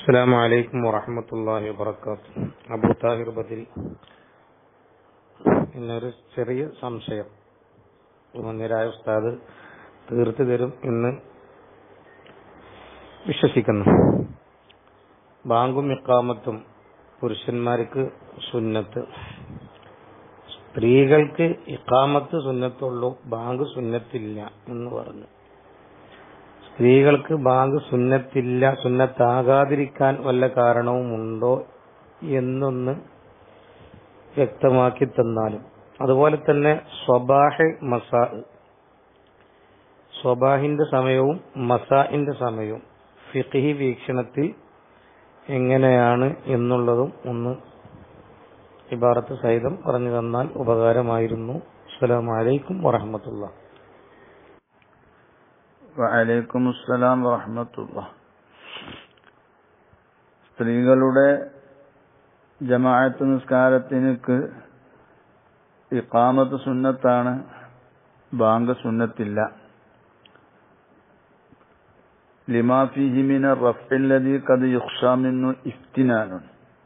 السلام عليكم ورحمة الله وبركاته അബു താഹിർ ബദരി എന്നൊരു ചെറിയ സംശയം മുന്നിരായ ഉസ്താദ് തീർത്തു തരും എന്ന് വിശ്വസിക്കുന്നു ബാങ്കും ഇക്കാമത്തും പുരുഷന്മാർക്ക് സുന്നത്ത് സ്ത്രീകൾക്ക് ഇക്കാമത്ത് സുന്നത്തുള്ളൂ ബാങ്ക് സുന്നത്തില്ല എന്ന് പറഞ്ഞു സ്ത്രീകൾക്ക് ബാങ്ക് സുന്നത്തില്ല സുന്നത്താകാതിരിക്കാൻ വല്ല കാരണവുമുണ്ടോ എന്നൊന്ന് വ്യക്തമാക്കി തന്നാലും അതുപോലെ തന്നെ സ്വബാഹ് മസാ സ്വബാഹിന്റെ സമയവും മസാഇന്റെ സമയവും ഫിഖി വീക്ഷണത്തിൽ എങ്ങനെയാണ് എന്നുള്ളതും ഒന്ന് ഇബാറത്ത് സഹിതം പറഞ്ഞു തന്നാൽ ഉപകാരമായിരുന്നു അസ്സലാമലൈക്കും വറഹമത്തുള്ള വഅലൈക്കും അസ്സലാം വറഹമത്തുള്ള സ്ത്രീകളുടെ ജമാഅത്ത് നിസ്കാരത്തിനക്ക് ഇഖാമത്ത് സുന്നത്താണ് ബാങ്ക് സുന്നത്തില്ല ലിമാ ഫീഹി മിന റഫ്ഇല്ലദീ ഖദ് യുഖ്ഷാ മിന്നു ഇഫ്തിനാനുൻ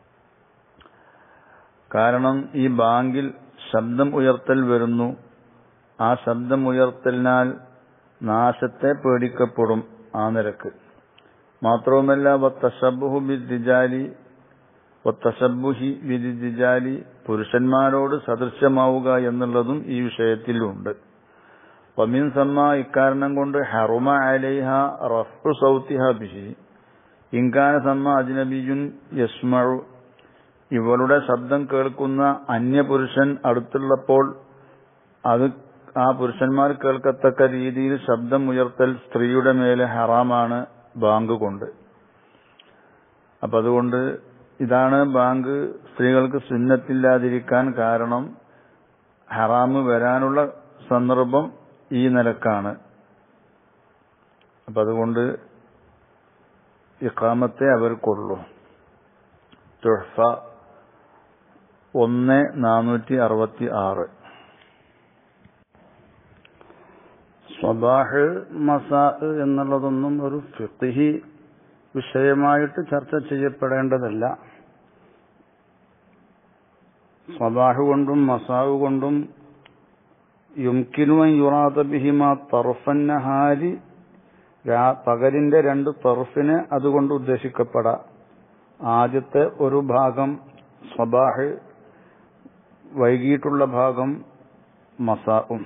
കാരണം ഈ ബാങ്കിൽ ശബ്ദം ഉയർത്തൽ വരുന്നു ആ ശബ്ദം ഉയർത്തലിനാൽ നാശത്തെ പേടിക്കപ്പെടും ആ നിരക്ക് മാത്രവുമല്ല വത്തശബുഹു ബിദ്ദിജാലി വത്തശബുഹി ബിദ്ദിജാലി പുരുഷന്മാരോട് സദൃശ്യമാവുക എന്നുള്ളതും ഈ വിഷയത്തിലുണ്ട് വമിൻ സമ്മ ഇക്കാരണം കൊണ്ട് ഹറുമ അലൈഹ റഫു സൗത്തിഹ ബിഹി ഇൻകാന സമ്മ അജ്നബിയുൻ യസ്മഴു ഇവളുടെ ശബ്ദം കേൾക്കുന്ന അന്യപുരുഷൻ അടുത്തുള്ളപ്പോൾ അത് ആ പുരുഷന്മാർ കേൾക്കത്തക്ക രീതിയിൽ ശബ്ദം ഉയർത്തൽ സ്ത്രീയുടെ മേലെ ഹറാമാണ് ബാങ്ക് കൊണ്ട് അപ്പൊ അതുകൊണ്ട് ഇതാണ് ബാങ്ക് സ്ത്രീകൾക്ക് സുന്നത്തില്ലാതിരിക്കാൻ കാരണം ഹറാമ് വരാനുള്ള സന്ദർഭം ഈ നിലക്കാണ് അപ്പൊ അതുകൊണ്ട് ഇക്കാമത്തെ അവർക്കുള്ളൂ തുഹഫ ഒന്ന് നാനൂറ്റി അറുപത്തി ആറ് സ്വബാഹ് മസാ എന്നുള്ളതൊന്നും ഒരു ഫിഖി വിഷയമായിട്ട് ചർച്ച ചെയ്യപ്പെടേണ്ടതല്ല സ്വബാഹ് കൊണ്ടും മസാവ് കൊണ്ടും യുംകിനുവൻ യുറാദ ബിഹിമ തറുഫന്നഹാരി പകലിന്റെ രണ്ട് തറുഫിന് അതുകൊണ്ട് ഉദ്ദേശിക്കപ്പെടാം ആദ്യത്തെ ഒരു ഭാഗം സ്വബാഹ് വൈകിട്ടുള്ള ഭാഗം മസാവും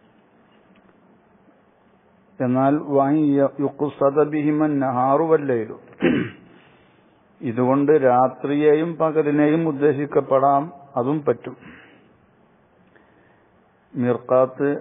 എന്നാൽ യുക്കുസദബിഹിമൻ നഹാറുവല്ലയിലു ഇതുകൊണ്ട് രാത്രിയെയും പകലിനെയും ഉദ്ദേശിക്കപ്പെടാം അതും പറ്റും മിർക്കാത്ത്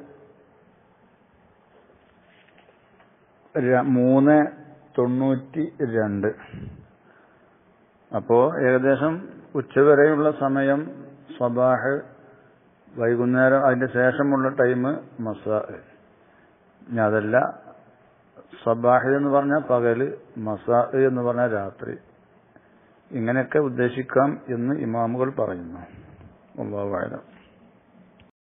മൂന്ന് തൊണ്ണൂറ്റി രണ്ട് അപ്പോ ഏകദേശം ഉച്ചവരെയുള്ള സമയം സ്വബാഹ് വൈകുന്നേരം അതിന്റെ ശേഷമുള്ള ടൈം മസാ ഇനി അതല്ല സബാഹ് എന്ന് പറഞ്ഞാൽ പകല് മസാ എന്ന് പറഞ്ഞാൽ രാത്രി ഇങ്ങനെയൊക്കെ ഉദ്ദേശിക്കാം എന്ന് ഇമാമുകൾ പറയുന്നു അള്ളാഹു